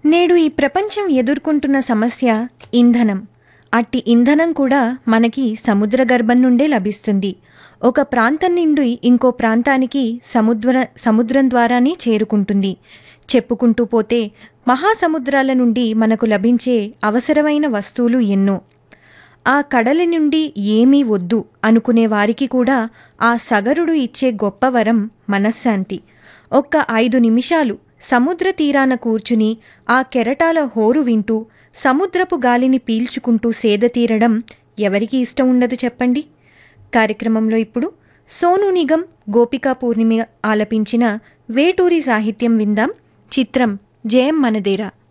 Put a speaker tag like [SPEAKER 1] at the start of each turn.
[SPEAKER 1] నేడు ఈ ప్రపంచం ఎదుర్కొంటున్న సమస్య ఇంధనం అట్టి ఇంధనం కూడా మనకి సముద్ర గర్భం నుండే లభిస్తుంది ఒక ప్రాంతం నుండి ఇంకో ప్రాంతానికి సముద్ర సముద్రం ద్వారానే చేరుకుంటుంది చెప్పుకుంటూ పోతే మహాసముద్రాల నుండి మనకు లభించే అవసరమైన వస్తువులు ఎన్నో ఆ కడలి నుండి ఏమీ వద్దు అనుకునే వారికి కూడా ఆ సగరుడు ఇచ్చే గొప్ప వరం మనశ్శాంతి ఒక్క ఐదు నిమిషాలు సముద్ర తీరాన కూర్చుని ఆ కెరటాల హోరు వింటూ సముద్రపు గాలిని పీల్చుకుంటూ సేద తీరడం ఎవరికి ఇష్టం ఉండదు చెప్పండి కార్యక్రమంలో ఇప్పుడు సోను నిగం గోపికా పూర్ణిమ ఆలపించిన వేటూరి సాహిత్యం విందాం చిత్రం జయం మనదేరా